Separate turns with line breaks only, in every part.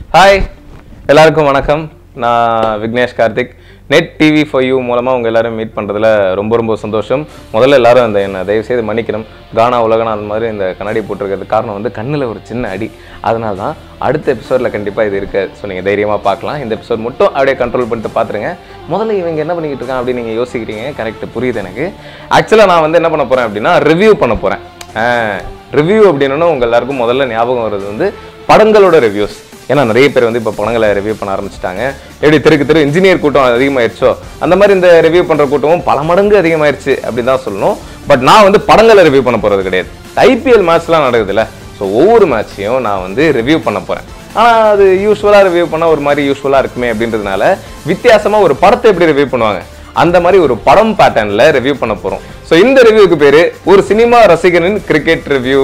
Hi எல்லாருக்கும் வணக்கம் நான் Vignesh Karthik net TV for you மூலமாக உங்கள் எல்லாரும் மீட் பண்ணுறதுல ரொம்ப ரொம்ப சந்தோஷம் முதல்ல எல்லாரும் அந்த என்ன தயவுசெய்து மன்னிக்கணும் கானா உலகனா அந்த மாதிரி இந்த கண்ணாடி போட்டிருக்கிறது காரணம் வந்து கண்ணில் ஒரு சின்ன அடி அதனால தான் அடுத்த எபிசோடில் கண்டிப்பாக இது இருக்க ஸோ நீங்கள் தைரியமாக பார்க்கலாம் இந்த எபிசோட் மட்டும் அப்படியே கண்ட்ரோல் பண்ணிட்டு பார்த்துருங்க முதல்ல இவங்க என்ன பண்ணிக்கிட்டு இருக்கான் அப்படின்னு நீங்கள் யோசிக்கிறீங்க கரெக்ட் புரியுது எனக்கு ஆக்சுவலாக நான் வந்து என்ன பண்ண போகிறேன் அப்படின்னா ரிவ்யூ பண்ண போகிறேன் ரிவ்யூ அப்படின்னா உங்கள் எல்லாருக்கும் முதல்ல ஞாபகம் வர்றது வந்து படங்களோட ரிவ்யூஸ் ஏன்னா நிறைய பேர் வந்து இப்போ படங்களை ரிவ்யூ பண்ண ஆரம்பிச்சிட்டாங்க எப்படி தெருக்கு தெரு இன்ஜினியர் கூட்டம் அதிகமாயிருச்சோ அந்த மாதிரி இந்த ரிவ்யூ பண்ணுற கூட்டமும் பல மடங்கு அதிகமாயிருச்சு அப்படின்னு தான் சொல்லணும் பட் நான் வந்து படங்களை ரிவ்யூ பண்ண போகிறது கிடையாது ஐபிஎல் மேட்ச்லாம் நடக்குதுல்ல ஸோ ஒவ்வொரு மேட்சையும் நான் வந்து ரிவ்யூ பண்ண போகிறேன் ஆனால் அது யூஸ்வலாக ரிவ்யூ பண்ணால் ஒரு மாதிரி யூஸ்வலாக இருக்குமே அப்படின்றதுனால வித்தியாசமாக ஒரு படத்தை எப்படி ரிவ்யூ பண்ணுவாங்க அந்த மாதிரி ஒரு படம் பேட்டர்னில் ரிவ்யூ பண்ண போகிறோம் ஸோ இந்த ரிவ்யூக்கு பேர் ஒரு சினிமா ரசிகனின் cricket review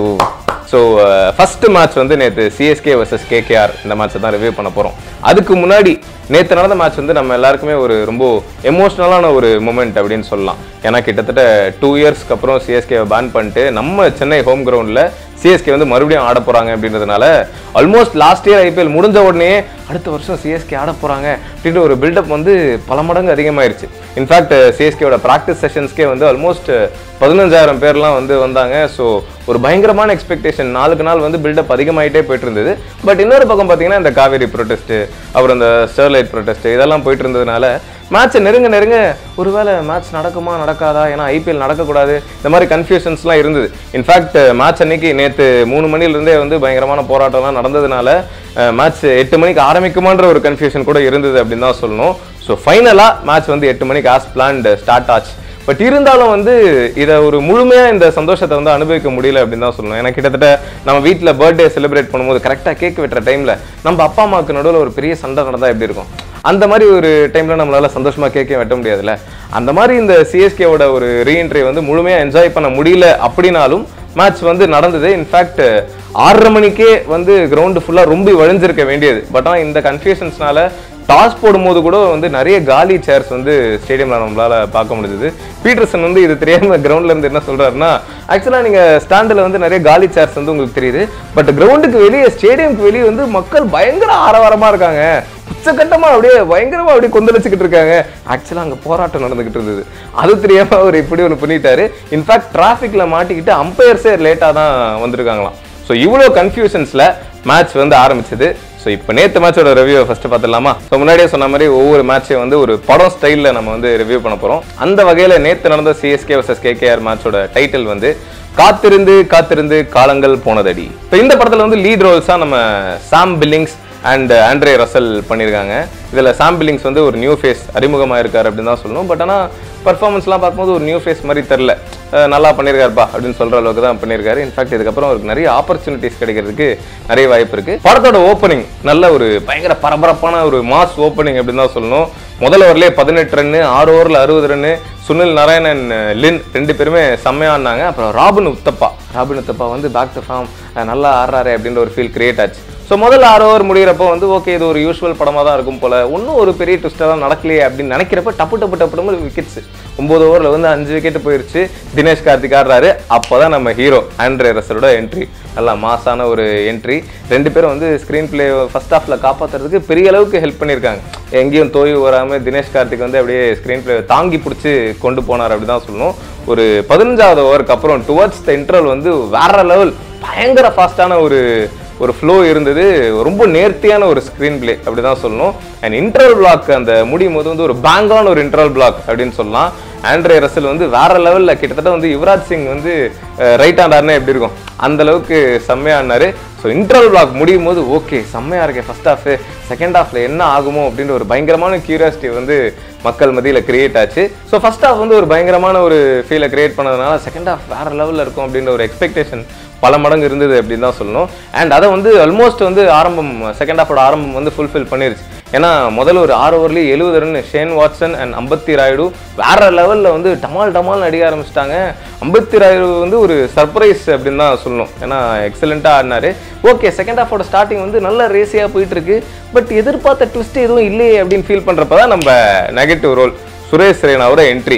so first match வந்து நேற்று சிஎஸ்கே வர்சஸ் கேகேஆர் இந்த மேட்ச்சை தான் ரிவ்யூ பண்ண போகிறோம் அதுக்கு முன்னாடி நேற்று நடந்த மேட்ச் வந்து நம்ம எல்லாருக்குமே ஒரு ரொம்ப எமோஷ்னலான ஒரு மூமெண்ட் அப்படின்னு சொல்லலாம் ஏன்னா கிட்டத்தட்ட டூ இயர்ஸ்க்கு அப்புறம் சிஎஸ்கேவை பேன் பண்ணிட்டு நம்ம சென்னை ஹோம் கிரவுண்டில் சிஎஸ்கே வந்து மறுபடியும் ஆட போகிறாங்க அப்படின்றதுனால ஆல்மோஸ்ட் லாஸ்ட் இயர் ஐபிஎல் முடிஞ்ச உடனே அடுத்த வருஷம் சிஎஸ்கே ஆட போகிறாங்க அப்படின்ற ஒரு பில்டப் வந்து பல மடங்கு அதிகமாயிருச்சு இன்ஃபேக்ட் சிஎஸ்கேவோட ப்ராக்டிஸ் செஷன்ஸ்க்கே வந்து ஆல்மோஸ்ட் பதினஞ்சாயிரம் பேர்லாம் வந்து வந்தாங்க ஸோ ஒரு பயங்கரமான எக்ஸ்பெக்டேஷன் நாளுக்கு நாள் வந்து பில்டப் அதிகமாயிட்டே போயிட்டு இருந்தது பட் இன்னொரு பக்கம் பார்த்தீங்கன்னா இந்த காவேரி ப்ரொடெஸ்ட் அப்புறம் இந்த ஸ்டெர்லைட் ப்ரொடெஸ்ட் இதெல்லாம் போயிட்டு இருந்ததுனால மேட்ச்சை நெருங்க நெருங்க ஒருவேளை மேட்ச் நடக்குமா நடக்காதா ஏன்னா ஐபிஎல் நடக்கக்கூடாது இந்த மாதிரி கன்ஃபியூஷன்ஸ்லாம் இருந்தது இன்ஃபேக்ட் மேட்ச் அன்னைக்கு நேற்று மூணு மணிலிருந்தே வந்து பயங்கரமான போராட்டம்லாம் நடந்ததுனால மேட்ச் எட்டு மணிக்கு ஆரம்பிக்குமான்ற ஒரு கன்ஃபியூஷன் கூட இருந்தது அப்படின்னு தான் சொல்லணும் ஸோ ஃபைனலாக மேட்ச் வந்து எட்டு மணிக்கு ஆஸ் பிளான்டு ஸ்டார்ட் ஆச்சு பட் இருந்தாலும் வந்து இதை ஒரு முழுமையாக இந்த சந்தோஷத்தை வந்து அனுபவிக்க முடியல அப்படின்னு தான் சொல்லணும் ஏன்னா கிட்டத்தட்ட நம்ம வீட்டில் பர்த்டே செலிப்ரேட் பண்ணும்போது கரெக்டாக கேக் வெட்டுற டைமில் நம்ம அப்பா அம்மாவுக்கு நடுவில் ஒரு பெரிய சண்டை நடந்தால் எப்படி இருக்கும் அந்த மாதிரி ஒரு டைமில் நம்மளால சந்தோஷமாக கேக்கே வெட்ட முடியாதுல்ல அந்த மாதிரி இந்த சிஎஸ்கேவோட ஒரு ரீஎன்ட்ரி வந்து முழுமையாக என்ஜாய் பண்ண முடியல அப்படின்னாலும் மேட்ச் வந்து நடந்தது இன்ஃபேக்ட் ஆறரை மணிக்கே வந்து கிரவுண்டு ஃபுல்லாக ரொம்ப வழிஞ்சிருக்க வேண்டியது பட் ஆனால் இந்த கன்ஃபியூஷன்ஸ்னால டாஸ் போடும்போது கூட வந்து நிறைய காலி சேர்ஸ் வந்து ஸ்டேடியம்ல நம்மளால பார்க்க முடிஞ்சது பீட்டர்சன் வந்து இது தெரியாம கிரவுண்ட்ல இருந்து என்ன சொல்றாருன்னா ஆக்சுவலா நீங்க ஸ்டாண்டில் வந்து நிறைய காலி சேர்ஸ் வந்து உங்களுக்கு தெரியுது பட் கிரவுண்டுக்கு வெளியே ஸ்டேடியம்க்கு வெளியே வந்து மக்கள் பயங்கர ஆரவாரமா இருக்காங்க உச்சக்கட்டமா அப்படியே பயங்கரமா அப்படியே கொந்தளிச்சுக்கிட்டு இருக்காங்க ஆக்சுவலா அங்க போராட்டம் நடந்துகிட்டு இருந்தது அது தெரியாம அவர் இப்படி ஒன்று பண்ணிட்டாரு இன்ஃபேக்ட் டிராஃபிக்ல மாட்டிக்கிட்டு அம்பையர்ஸே லேட்டாக தான் வந்திருக்காங்களாம் ஸோ இவ்வளோ கன்ஃபியூஷன்ஸில் மேட்ச் வந்து ஆரம்பிச்சது ஸோ இப்போ நேற்று மேட்சோட ரிவ்யூ ஃபர்ஸ்ட் பார்த்துடலாமா ஸோ முன்னாடியே சொன்ன மாதிரி ஒவ்வொரு மேட்சையும் வந்து ஒரு படம் ஸ்டைலில் நம்ம வந்து ரிவ்யூ பண்ண போகிறோம் அந்த வகையில் நேற்று நடந்த சிஎஸ்கே வர்சஸ் கேகேஆர் மேட்சோட டைட்டில் வந்து காத்திருந்து காத்திருந்து காலங்கள் போனதடி இப்போ இந்த படத்தில் வந்து லீட் ரோல்ஸாக நம்ம Sam Billings and Andre Russell பண்ணியிருக்காங்க இதில் சாம் பில்லிங்ஸ் வந்து ஒரு நியூ ஃபேஸ் அறிமுகமாக இருக்கார் அப்படின்னு தான் சொல்லணும் பட் ஆனால் பர்ஃபார்மன்ஸ்லாம் பார்க்கும்போது ஒரு நியூ ஃபேஸ் மாதிரி தெரில நல்லா பண்ணியிருக்காருப்பா அப்படின்னு சொல்கிற அளவுக்கு தான் பண்ணியிருக்காரு இன்ஃபேக்ட் இதுக்கப்புறம் அவருக்கு நிறைய ஆப்பர்ச்சுனிட்டிஸ் கிடைக்கிறதுக்கு நிறைய வாய்ப்பு இருக்குது படத்தோட ஓப்பனிங் நல்ல ஒரு பயங்கர பரபரப்பான ஒரு மாஸ் ஓப்பனிங் அப்படின்னு தான் சொல்லணும் முதல் ஓவர்லேயே பதினெட்டு ரன்னு ஆறு ஓவரில் அறுபது ரன்னு சுனில் நாராயணன் லின் ரெண்டு பேருமே செம்மையா ஆடினாங்க அப்புறம் ராபின் உத்தப்பா ராபின் உத்தப்பா வந்து பேக் டு ஃபார்ம் நல்லா ஆடுறாரு அப்படின்ற ஒரு ஃபீல் கிரியேட் ஆச்சு ஸோ முதல்ல ஆறு ஓவர் முடிகிறப்போ வந்து ஓகே இது ஒரு யூஸ்வல் படமாக தான் இருக்கும் போல ஒன்றும் ஒரு பெரிய ட்விஸ்டாக நடக்கலையே அப்படின்னு நினைக்கிறப்ப டப்பு டப்பு டப்பு டப்பு விக்கெட்ஸ் ஒம்பது ஓவரில் வந்து அஞ்சு விக்கெட் போயிருச்சு தினேஷ் கார்த்திக் ஆடுறாரு அப்போ தான் நம்ம ஹீரோ ஆண்ட்ரே ரசலோட என்ட்ரி நல்லா மாசான ஒரு என்ட்ரி ரெண்டு பேரும் வந்து ஸ்க்ரீன் பிளே ஃபர்ஸ்ட் ஹாஃபில் காப்பாற்றுறதுக்கு பெரிய அளவுக்கு ஹெல்ப் பண்ணியிருக்காங்க எங்கேயும் தோய்வு வராமல் தினேஷ் கார்த்திக் வந்து அப்படியே ஸ்க்ரீன் பிளே தாங்கி பிடிச்சி கொண்டு போனார் அப்படி தான் சொல்லணும் ஒரு பதினஞ்சாவது ஓவருக்கு அப்புறம் டுவர்ட்ஸ் த இன்டர்வல் வந்து வேற லெவல் பயங்கர ஃபாஸ்டான ஒரு ஒரு ஃப்ளோ இருந்தது ரொம்ப நேர்த்தியான ஒரு ஸ்க்ரீன் பிளே அப்படி தான் சொல்லணும் அண்ட் இன்டர்வல் பிளாக் அந்த முடியும் போது வந்து ஒரு பேங்கான ஒரு இன்டர்வல் பிளாக் அப்படின்னு சொல்லலாம் ஆண்ட்ரே ரசல் வந்து வேற லெவலில் கிட்டத்தட்ட வந்து யுவராஜ் சிங் வந்து ரைட் ஹேண்டார்னா எப்படி இருக்கும் அந்த அளவுக்கு செம்மையானாரு ஸோ இன்டர்வல் பிளாக் முடியும் போது ஓகே செம்மையா இருக்கே ஃபர்ஸ்ட் ஹாஃப் செகண்ட் ஹாஃப்ல என்ன ஆகுமோ அப்படின்ற ஒரு பயங்கரமான கியூரியாசிட்டி வந்து மக்கள் மத்தியில் கிரியேட் ஆச்சு ஸோ ஃபர்ஸ்ட் ஹாஃப் வந்து ஒரு பயங்கரமான ஒரு ஃபீலை கிரியேட் பண்ணதுனால செகண்ட் ஹாஃப் வேற லெவலில் இருக்கும் அப்படின்ற ஒரு எக்ஸ்பெக்டேஷன் பல மடங்கு இருந்தது அப்படின்னு தான் சொல்லணும் அண்ட் அதை வந்து ஆல்மோஸ்ட் வந்து ஆரம்பம் செகண்ட் ஹாஃபோட ஆரம்பம் வந்து ஃபுல்ஃபில் பண்ணிருச்சு ஏன்னா முதல்ல ஒரு ஆறு ஓவர்லேயே எழுபது ரன் ஷேன் வாட்சன் அண்ட் அம்பத்தி ராயுடு வேற லெவலில் வந்து டமால் டமால் அடிக்க ஆரம்பிச்சிட்டாங்க அம்பத்தி ராயுடு வந்து ஒரு சர்ப்ரைஸ் அப்படின்னு தான் சொல்லணும் ஏன்னா எக்ஸலண்ட்டாக ஆடினாரு ஓகே செகண்ட் ஹாஃபோட ஸ்டார்டிங் வந்து நல்ல ரேசியாக போயிட்டு இருக்கு பட் எதிர்பார்த்த ட்விஸ்ட் எதுவும் இல்லையே அப்படின்னு ஃபீல் பண்ணுறப்ப தான் நம்ம நெகட்டிவ் ரோல் சுரேஷ் ரெய்னாவோட என்ட்ரி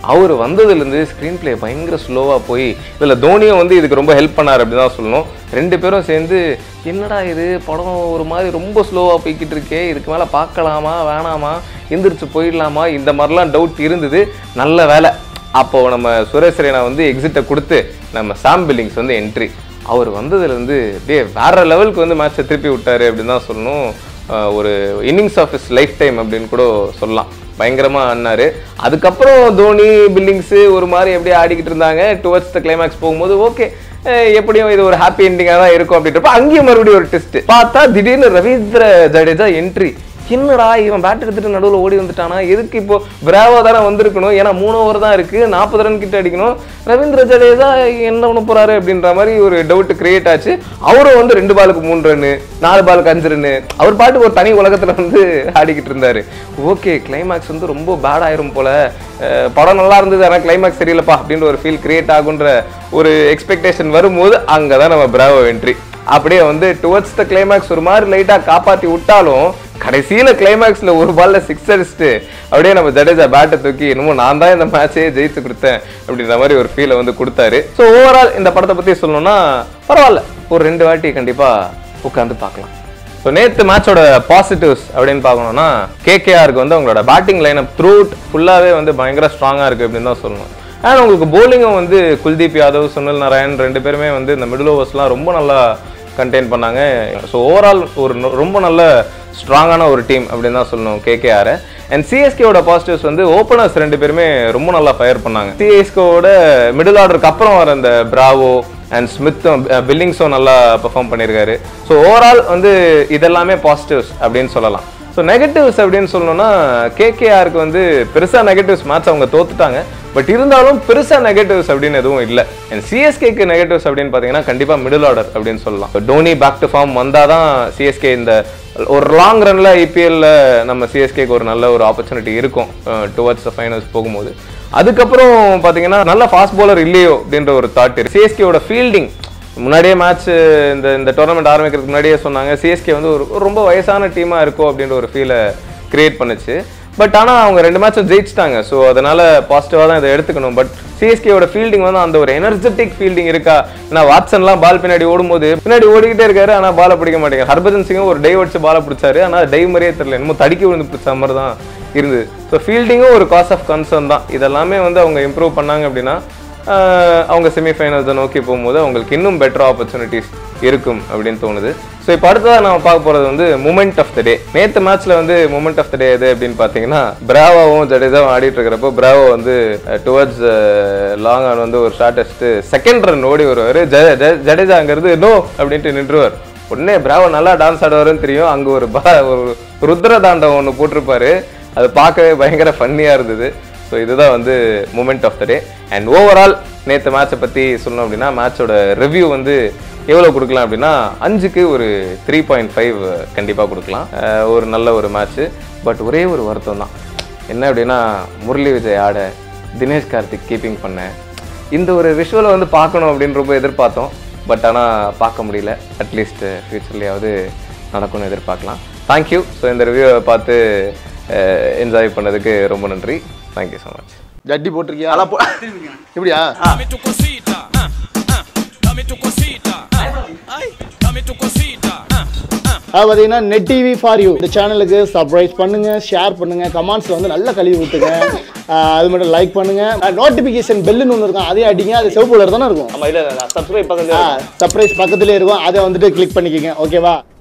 அவர் வந்ததுலேருந்து ஸ்க்ரீன் ப்ளே பயங்கர ஸ்லோவாக போய் இதில் தோனியும் வந்து இதுக்கு ரொம்ப ஹெல்ப் பண்ணார் அப்படி தான் சொல்லணும் ரெண்டு பேரும் சேர்ந்து என்னடா இது படம் ஒரு மாதிரி ரொம்ப ஸ்லோவாக போய்கிட்டு இருக்கே இதுக்கு மேலே பார்க்கலாமா வேணாமா எந்திரிச்சு போயிடலாமா இந்த மாதிரிலாம் டவுட் இருந்தது நல்ல வேலை அப்போ நம்ம சுரேஷ் ரெய்னா வந்து எக்ஸிட்டை கொடுத்து நம்ம சாம் பில்லிங்ஸ் வந்து என்ட்ரி அவர் வந்ததுலேருந்து டே வேற லெவலுக்கு வந்து மேட்சை திருப்பி விட்டாரு அப்படின்னு தான் சொல்லணும் அஹ் ஒரு innings of is lifetime அப்படின்னு கூட சொல்லலாம் பயங்கரமாக ஆடினாரு அதுக்கப்புறம் தோனி பில்லிங்ஸு ஒரு மாதிரி எப்படியே ஆடிக்கிட்டு இருந்தாங்க டுவர்ட்ஸ் த கிளைமேக்ஸ் போகும்போது ஓகே எப்படியும் இது ஒரு ஹாப்பி எண்டிங்காக தான் இருக்கும் அப்படின்றப்ப அங்கேயும் மறுபடியும் ஒரு டெஸ்ட் பார்த்தா திடீர்னு ரவீந்திர ஜடேஜா என்ட்ரி என்னடா இவன் பேட் எடுத்துட்டு நடுவில் ஓடி வந்துட்டானா எதுக்கு இப்போ பிராவோ தானே வந்திருக்கணும் ஏன்னா மூணு ஓவர் தான் இருக்கு நாற்பது ரன் கிட்ட அடிக்கணும் ரவீந்திர ஜடேஜா என்ன பண்ண போறாரு அப்படின்ற மாதிரி ஒரு டவுட் கிரியேட் ஆச்சு அவரும் வந்து ரெண்டு பாலுக்கு மூணு ரன்னு நாலு பாலுக்கு அஞ்சு ரன்னு அவர் பாட்டுக்கு ஒரு தனி உலகத்துல வந்து ஆடிக்கிட்டு இருந்தாரு ஓகே கிளைமேக்ஸ் வந்து ரொம்ப பேட் ஆயிரும் போல அஹ் படம் நல்லா இருந்தது ஆனால் கிளைமேக்ஸ் சரியில்லைப்பா அப்படின்ற ஒரு ஃபீல் கிரியேட் ஆகுன்ற ஒரு எக்ஸ்பெக்டேஷன் வரும்போது அங்கே தான் நம்ம பிராவோ என்ட்ரி அப்படியே வந்து டுவர்ட்ஸ் த கிளைமேக்ஸ் ஒரு மாதிரி லைட்டாக காப்பாற்றி விட்டாலும் கடைசியில கிளைமேக்ஸ்ல ஒரு பால்ல சிக்ஸ் அடிச்சுட்டு அப்படியே நம்ம ஜடேஜா பேட்டை தூக்கி இன்னமும் நான் தான் இந்த மேட்சே ஜெயிச்சு கொடுத்தேன் அப்படின்ற மாதிரி ஒரு ஃபீலை வந்து கொடுத்தாரு ஸோ ஓவரால் இந்த படத்தை பத்தி சொல்லணும்னா பரவாயில்ல ஒரு ரெண்டு வாட்டி கண்டிப்பா உட்காந்து பார்க்கலாம் ஸோ நேற்று மேட்சோட பாசிட்டிவ்ஸ் அப்படின்னு பார்க்கணும்னா கேகேஆருக்கு வந்து அவங்களோட பேட்டிங் லைனப் த்ரூட் ஃபுல்லாகவே வந்து பயங்கர ஸ்ட்ராங்காக இருக்குது அப்படின்னு தான் சொல்லணும் அண்ட் உங்களுக்கு bowling-உம் வந்து குல்தீப் யாதவ் சுனில் நாராயண் ரெண்டு பேருமே வந்து இந்த மிடில் ஓவர்ஸ்லாம் ரொம்ப நல்லா கண்டெயின் பண்ணாங்க ஸோ ஓவரால் ஒரு நொ- ரொம்ப நல்ல ஸ்ட்ராங்கான ஒரு டீம் அப்படின்னு தான் சொல்லணும் கேகேஆர் அண்ட் சிஎஸ்கேவோட பாசிட்டிவ்ஸ் வந்து ஓப்பனர்ஸ் ரெண்டு பேருமே ரொம்ப நல்லா ஃபயர் பண்ணாங்க சிஎஸ்கேவோட மிடில் ஆர்டருக்கு அப்புறம் வர அந்த பிராவோ அண்ட் ஸ்மித்தும் பில்லிங்ஸும் நல்லா பெர்ஃபார்ம் பண்ணியிருக்காரு ஸோ ஓவரால் வந்து இதெல்லாமே பாசிட்டிவ்ஸ் அப்படின்னு சொல்லலாம் ஸோ நெகட்டிவ்ஸ் அப்படின்னு சொல்லணும்னா கேகேஆருக்கு வந்து பெருசாக நெகட்டிவ்ஸ் மேட்ச் அவங்க தோத்துட்டாங்க பட் இருந்தாலும் பெருசாக நெகட்டிவ்ஸ் அப்படின்னு எதுவும் இல்லை அண்ட் சிஎஸ்கேக்கு நெகட்டிவ்ஸ் அப்படின்னு பார்த்தீங்கன்னா கண்டிப்பாக மிடில் ஆர்டர் அப்படின்னு சொல்லலாம் So, Dhoni back to form வந்தால் தான் சிஎஸ்கே இந்த ஒரு லாங் ரன்ல ஐபிஎல்ல நம்ம சிஎஸ்கேக்கு ஒரு நல்ல ஒரு ஆப்பர்ச்சுனிட்டி இருக்கும் டுவர்ட்ஸ் ஃபைனல்ஸ் போகும்போது அதுக்கப்புறம் பார்த்தீங்கன்னா நல்ல ஃபாஸ்ட் bowler இல்லையோ அப்படின்ற ஒரு தாட் சிஎஸ்கேவோட ஃபீல்டிங் முன்னாடியே மேட்ச் இந்த இந்த டோர்னமெண்ட் ஆரம்பிக்கிறதுக்கு முன்னாடியே சொன்னாங்க சிஎஸ்கே வந்து ஒரு ஒரு ரொம்ப வயசான டீமாக இருக்கும் அப்படின்ற ஒரு ஃபீலை கிரியேட் பண்ணுச்சு பட் ஆனால் அவங்க ரெண்டு மேட்சும் ஜெயிச்சிட்டாங்க ஸோ அதனால பாசிட்டிவாக தான் இதை எடுத்துக்கணும் பட் சிஎஸ்கேவோட ஃபீல்டிங் வந்து அந்த ஒரு எனர்ஜெட்டிக் ஃபீல்டிங் இருக்கா ஏன்னா வாட்சன்லாம் பால் பின்னாடி ஓடும்போது பின்னாடி ஓடிக்கிட்டே இருக்காரு ஆனால் பாலை பிடிக்க மாட்டேங்க ஹர்பஜன் சிங்கும் ஒரு டைவ் அடிச்சு பாலை பிடிச்சாரு ஆனால் டைவ் மாதிரியே தெரியல என்னமோ தடுக்கி விழுந்து பிடிச்ச மாதிரி தான் இருந்தது ஸோ ஃபீல்டிங்கும் ஒரு காஸ் ஆஃப் கன்சர்ன் தான் இதெல்லாமே வந்து அவங்க இம்ப்ரூவ் பண்ணாங்க அப்படின்னா ஆஹ் அவங்க செமிஃபைனல்ஸை நோக்கி போகும்போது அவங்களுக்கு இன்னும் பெட்டர் ஆப்பர்ச்சுனிட்டிஸ் இருக்கும் அப்படின்னு தோணுது ஸோ இப்போ அடுத்ததாக நம்ம பார்க்க போகிறது வந்து மூமெண்ட் ஆஃப் த டே நேற்று மேட்ச்சில் வந்து மூமெண்ட் ஆஃப் த டே எது அப்படின்னு பார்த்தீங்கன்னா பிராவாவும் ஜடேஜாவும் ஆடிட்டு இருக்கிறப்போ பிராவோ வந்து டுவர்ட்ஸ் லாங் ஆன் வந்து ஒரு ஷார்ட் அடிச்சுட்டு செகண்ட் ரன் ஓடி வருவார் ஜடேஜா அங்கிறது நோ அப்படின்ட்டு நின்றுவார் உடனே பிராவோ நல்லா டான்ஸ் ஆடுவாருன்னு தெரியும் அங்கே ஒரு பா ஒரு ருத்ர தாண்டம் ஒன்று போட்டிருப்பாரு அது பார்க்கவே பயங்கர ஃபன்னியாக இருந்தது ஸோ இதுதான் வந்து moment of the day and overall நேற்று மேட்சை பற்றி சொல்லணும் அப்படின்னா மேட்சோட ரிவ்யூ வந்து எவ்வளோ கொடுக்கலாம் அப்படின்னா அஞ்சுக்கு ஒரு த்ரீ பாயிண்ட் ஃபைவ் கண்டிப்பாக கொடுக்கலாம் அஹ் ஒரு நல்ல ஒரு மேட்ச்சு பட் ஒரே ஒரு வருத்தம் தான் என்ன அப்படின்னா முரளி விஜய் ஆட தினேஷ் கார்த்திக் கீப்பிங் பண்ண இந்த ஒரு விஷுவலை வந்து பார்க்கணும் அப்படின்னு ரொம்ப எதிர்பார்த்தோம் பட் ஆனால் பார்க்க முடியல அட்லீஸ்ட் ஃப்யூச்சர்லேயாவது நடக்கும்னு எதிர்பார்க்கலாம் தேங்க்யூ ஸோ இந்த ரிவ்யூவை பார்த்து என்ஜாய் பண்ணதுக்கு ரொம்ப நன்றி தேங்க்யூ ஸோ மச்
ஜட்டி போட்டிருக்கியா அதெல்லாம் போ இப்படியா
Dame tu cosita, ah, ah, dame tu cosita, ah, ay, dame tu cosita, ah, ah.
அது பார்த்தீங்கன்னா நெட் டிவி ஃபார் யூ இந்த சேனலுக்கு சப்ஸ்கிரைப் பண்ணுங்க ஷேர் பண்ணுங்க கமெண்ட்ஸ்ல வந்து நல்ல கழுவி விட்டுங்க ஆஹ் அது மட்டும் லைக் பண்ணுங்க நோட்டிபிகேஷன் பெல்லுன்னு ஒன்று இருக்கும் அதே அடிங்க அது சிவப்பு கலர் தானே இருக்கும்
ஆமாம் இல்லை சப்ஸ்கிரைப் பக்கத்தில்
சர்ப்ரைஸ் பக்கத்துலேயே இருக்கும் அதை வந்துட்டு கிளிக் பண்ணிக்கோங்க ஓகேவா